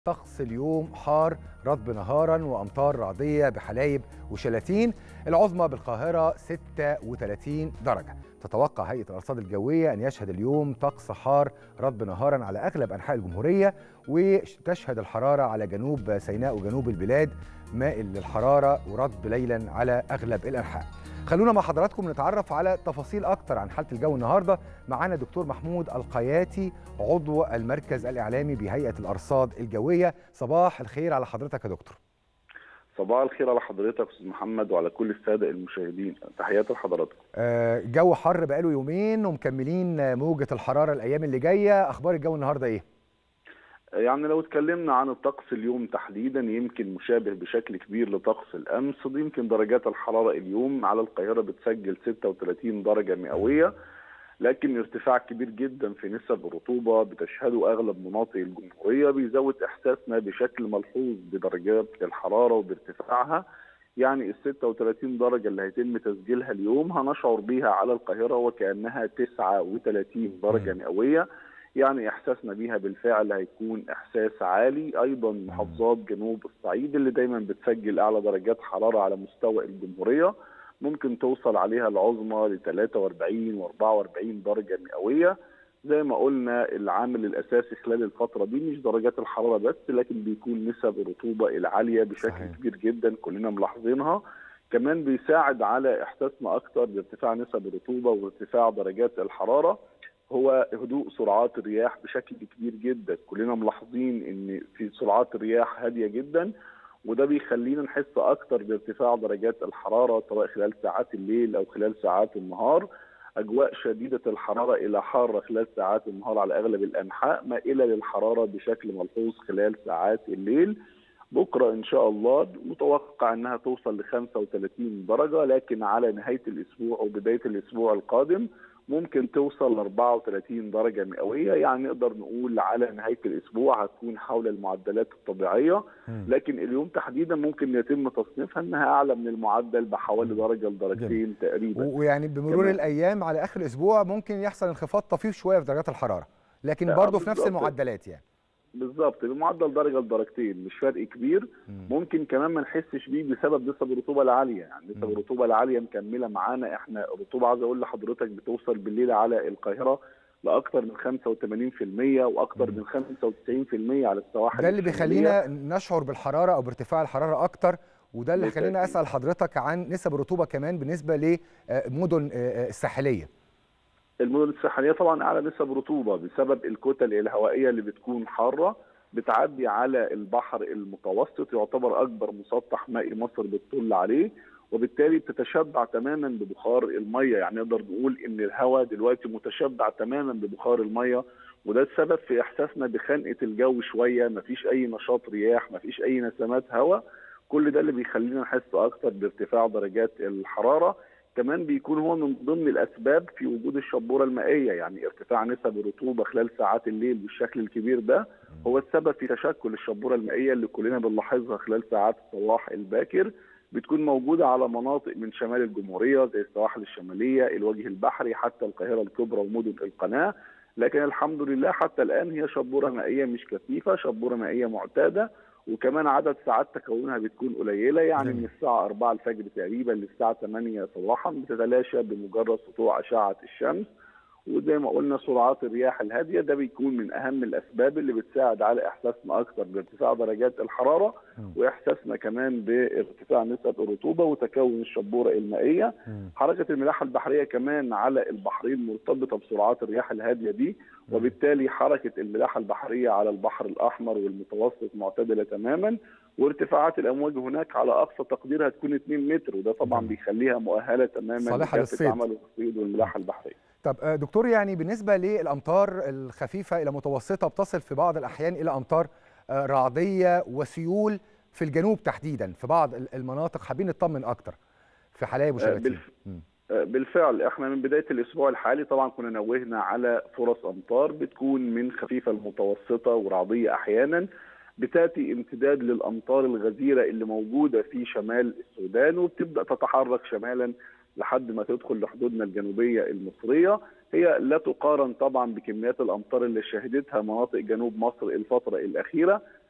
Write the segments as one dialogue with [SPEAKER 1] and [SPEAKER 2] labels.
[SPEAKER 1] طقس اليوم حار رطب نهارا وامطار رعديه بحلايب وشلاتين العظمى بالقاهره 36 درجه تتوقع هيئه الارصاد الجويه ان يشهد اليوم طقس حار رطب نهارا على اغلب انحاء الجمهوريه وتشهد الحراره على جنوب سيناء وجنوب البلاد مائل للحراره ورطب ليلا على اغلب الانحاء خلونا مع حضراتكم نتعرف على تفاصيل اكتر عن حاله الجو النهارده معانا دكتور محمود القياتي عضو المركز الاعلامي بهيئه الارصاد الجويه صباح الخير على حضرتك يا دكتور
[SPEAKER 2] صباح الخير على حضرتك استاذ محمد وعلى كل الساده المشاهدين تحياتي لحضراتكم
[SPEAKER 1] آه، جو حر بقاله يومين ومكملين موجه الحراره الايام اللي جايه اخبار الجو النهارده ايه
[SPEAKER 2] يعني لو اتكلمنا عن الطقس اليوم تحديدا يمكن مشابه بشكل كبير لطقس الامس يمكن درجات الحراره اليوم على القاهره بتسجل 36 درجه مئويه لكن ارتفاع كبير جدا في نسب الرطوبه بتشهده اغلب مناطق الجمهوريه بيزود احساسنا بشكل ملحوظ بدرجات الحراره وبارتفاعها يعني ال 36 درجه اللي هيتم تسجيلها اليوم هنشعر بيها على القاهره وكانها 39 درجه مئويه يعني احساسنا بيها بالفعل هيكون احساس عالي ايضا محافظات جنوب الصعيد اللي دايما بتسجل اعلى درجات حراره على مستوى الجمهوريه ممكن توصل عليها العظمى ل 43 و44 درجه مئويه زي ما قلنا العامل الاساسي خلال الفتره دي مش درجات الحراره بس لكن بيكون نسب الرطوبه العاليه بشكل صحيح. كبير جدا كلنا ملاحظينها كمان بيساعد على احساسنا اكتر بارتفاع نسب الرطوبه وارتفاع درجات الحراره هو هدوء سرعات الرياح بشكل كبير جدا كلنا ملاحظين ان في سرعات الرياح هاديه جدا وده بيخلينا نحس اكتر بارتفاع درجات الحراره سواء خلال ساعات الليل او خلال ساعات النهار اجواء شديده الحراره الى حاره خلال ساعات النهار على اغلب الانحاء مائله للحراره بشكل ملحوظ خلال ساعات الليل بكره ان شاء الله متوقع انها توصل ل 35 درجه لكن على نهايه الاسبوع وبدايه الاسبوع القادم ممكن توصل ل 34 درجة مئوية يعني نقدر نقول على نهاية الأسبوع هتكون حول المعدلات الطبيعية لكن اليوم تحديدا ممكن يتم تصنيفها أنها أعلى من المعدل بحوالي درجة لدرجتين تقريبا
[SPEAKER 1] ويعني بمرور كمان. الأيام على آخر الأسبوع ممكن يحصل انخفاض طفيف شوية في درجات الحرارة لكن برضه في نفس المعدلات يعني
[SPEAKER 2] بالظبط بمعدل درجه لدرجتين مش فرق كبير ممكن كمان ما نحسش بيه بسبب نسب الرطوبه العاليه يعني نسب الرطوبه العاليه مكمله معانا احنا الرطوبه عايز اقول لحضرتك بتوصل بالليل على القاهره لاكثر من 85% واكثر من 95% على السواحل
[SPEAKER 1] ده اللي بيخلينا نشعر بالحراره او بارتفاع الحراره اكتر وده اللي خلينا اسال حضرتك عن نسب الرطوبه كمان بالنسبه لمدن الساحليه
[SPEAKER 2] المدن الساحليه طبعا اعلى نسب رطوبه بسبب الكتل الهوائيه اللي بتكون حاره بتعدي على البحر المتوسط يعتبر اكبر مسطح مائي مصر بتطل عليه وبالتالي بتتشبع تماما ببخار الميه يعني نقدر نقول ان الهواء دلوقتي متشبع تماما ببخار الميه وده السبب في احساسنا بخنقه الجو شويه مفيش اي نشاط رياح مفيش اي نسمات هواء كل ده اللي بيخلينا نحس اكتر بارتفاع درجات الحراره كمان بيكون هو من ضمن الاسباب في وجود الشبوره المائيه يعني ارتفاع نسب الرطوبه خلال ساعات الليل بالشكل الكبير ده هو السبب في تشكل الشبوره المائيه اللي كلنا بنلاحظها خلال ساعات الصباح الباكر بتكون موجوده على مناطق من شمال الجمهوريه زي السواحل الشماليه الوجه البحري حتى القاهره الكبرى ومدن القناه لكن الحمد لله حتى الان هي شبوره مائيه مش كثيفه شبوره مائيه معتاده وكمان عدد ساعات تكونها بتكون قليله يعني من الساعه 4 الفجر تقريبا للساعه 8 صباحا بتتلاشى بمجرد سطوع اشعه الشمس وزي ما قلنا سرعات الرياح الهاديه ده بيكون من اهم الاسباب اللي بتساعد على احساسنا اكثر بارتفاع درجات الحراره واحساسنا كمان بارتفاع نسب الرطوبه وتكون الشبوره المائيه حركه الملاحه البحريه كمان على البحرين مرتبطه بسرعات الرياح الهاديه دي وبالتالي حركه الملاحه البحريه على البحر الاحمر والمتوسط معتدله تماما وارتفاعات الامواج هناك على اقصى تقدير هتكون 2 متر وده طبعا بيخليها مؤهله تماما
[SPEAKER 1] صالحه للصيد
[SPEAKER 2] عمل الصيد والملاحه البحريه
[SPEAKER 1] طب دكتور يعني بالنسبه للامطار الخفيفه الى متوسطه بتصل في بعض الاحيان الى امطار رعديه وسيول في الجنوب تحديدا في بعض المناطق حابين نطمن اكتر في حلايب وشلاتين
[SPEAKER 2] بالف... بالفعل احنا من بدايه الاسبوع الحالي طبعا كنا نوهنا على فرص امطار بتكون من خفيفه لمتوسطه ورعديه احيانا بتاتي امتداد للامطار الغزيره اللي موجوده في شمال السودان وبتبدا تتحرك شمالا لحد ما تدخل لحدودنا الجنوبيه المصريه هي لا تقارن طبعا بكميات الامطار اللي شهدتها مناطق جنوب مصر الفتره الاخيره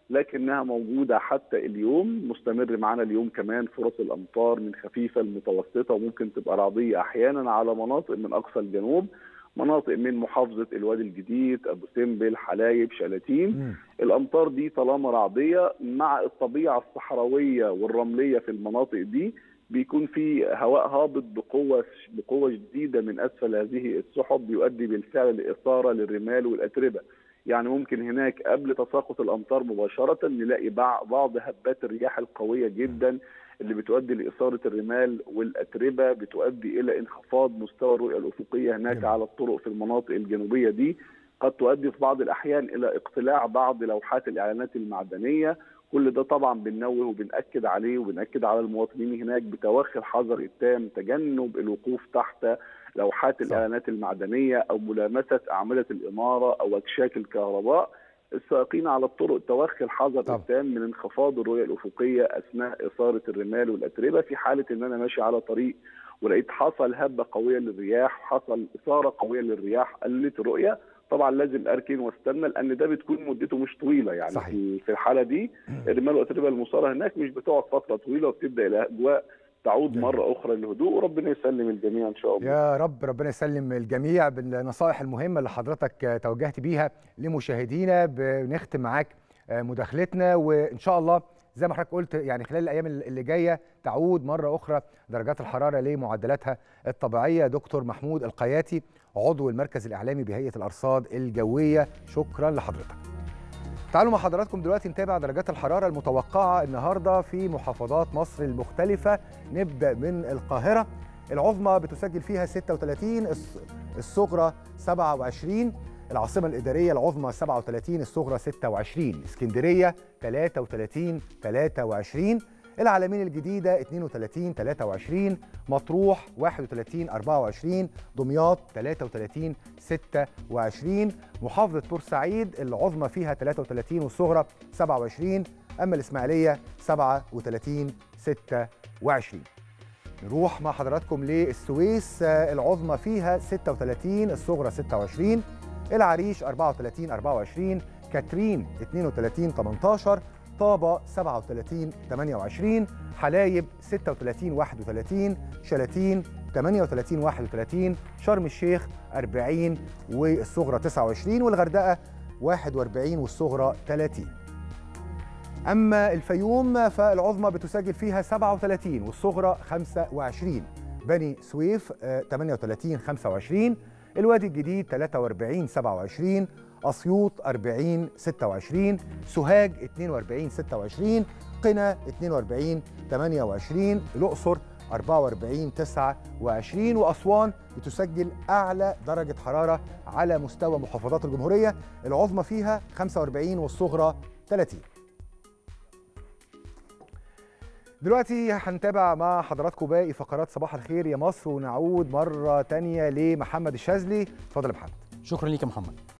[SPEAKER 2] لكنها موجوده حتى اليوم مستمر معنا اليوم كمان فرص الامطار من خفيفه لمتوسطه وممكن تبقى رعديه احيانا على مناطق من اقصى الجنوب مناطق من محافظه الوادي الجديد ابو سمبل حلايب شلاتين
[SPEAKER 1] مم.
[SPEAKER 2] الامطار دي طالما رعديه مع الطبيعه الصحراويه والرمليه في المناطق دي بيكون في هواء هابط بقوه بقوه شديده من اسفل هذه السحب بيؤدي بالفعل لاثاره للرمال والاتربه يعني ممكن هناك قبل تساقط الامطار مباشره نلاقي بع- بعض هبات الرياح القويه جدا اللي بتؤدي لاثاره الرمال والاتربه بتؤدي الى انخفاض مستوى الرؤيه الافقيه هناك
[SPEAKER 1] جميل.
[SPEAKER 2] على الطرق في المناطق الجنوبيه دي قد تؤدي في بعض الاحيان الى اقتلاع بعض لوحات الاعلانات المعدنيه كل ده طبعا بننوه وبنأكد عليه وبنأكد على المواطنين هناك بتوخي الحذر التام تجنب الوقوف تحت لوحات
[SPEAKER 1] صح.
[SPEAKER 2] الاعلانات المعدنيه او ملامسه اعمده الاناره او اكشاك الكهرباء السائقين على الطرق توخي الحذر
[SPEAKER 1] طبعا.
[SPEAKER 2] التام من انخفاض الرؤيه الافقيه اثناء اثاره الرمال والاتربه في حاله ان انا ماشي على طريق ولقيت حصل هبه قويه للرياح حصل اثاره قويه للرياح قلت الرؤيه طبعا لازم اركن واستنى لان ده بتكون مدته مش طويله يعني
[SPEAKER 1] صحيح.
[SPEAKER 2] في في الحاله دي الرمال والاتربه المثاره هناك مش بتقعد فتره طويله وبتبدا الاجواء تعود
[SPEAKER 1] جميل.
[SPEAKER 2] مره اخرى للهدوء وربنا يسلم الجميع ان شاء الله
[SPEAKER 1] يا رب ربنا يسلم الجميع بالنصائح المهمة اللي حضرتك آه، توجهت بيها لمشاهدينا بنختم معاك آه، مداخلتنا وإن شاء الله زي ما حضرتك قلت يعني خلال الأيام اللي جاية تعود مرة أخرى درجات الحرارة لمعدلاتها الطبيعية دكتور محمود القياتي عضو المركز الإعلامي بهيئة الأرصاد الجوية شكرا لحضرتك تعالوا مع حضراتكم دلوقتي نتابع درجات الحرارة المتوقعة النهاردة في محافظات مصر المختلفة نبدأ من القاهرة العظمى بتسجل فيها 36 الص- الصغرى 27 العاصمة الإدارية العظمى 37 الصغرى 26 اسكندرية 33 23 العالمين الجديدة 32 23 مطروح 31 24 دمياط 33 26 محافظة بورسعيد العظمى فيها 33 والصغرى 27 أما الإسماعيلية 37 26 نروح مع حضراتكم للسويس آه، العظمى فيها 36 الصغرى 26 العريش 34 24 كاترين 32 18 طابة 37 28 حلايب 36 31 شلاتين 38 31 شرم الشيخ 40 والصغرى 29 والغردقة 41 والصغرى 30 أما الفيوم فالعظمى بتسجل فيها 37 والصغرى 25 بني سويف آه، 38 25 الوادي الجديد 43 27 أسيوط 40 26 سوهاج 42 26 قنا 42 28 الأقصر 44 29 وأسوان بتسجل أعلى درجة حرارة على مستوى محافظات الجمهورية العظمى فيها 45 والصغرى 30 دلوقتي هنتابع مع حضراتكم باقي فقرات صباح الخير يا مصر ونعود مرة تانية لمحمد الشاذلي اتفضل يا محمد
[SPEAKER 3] شكرا ليك يا محمد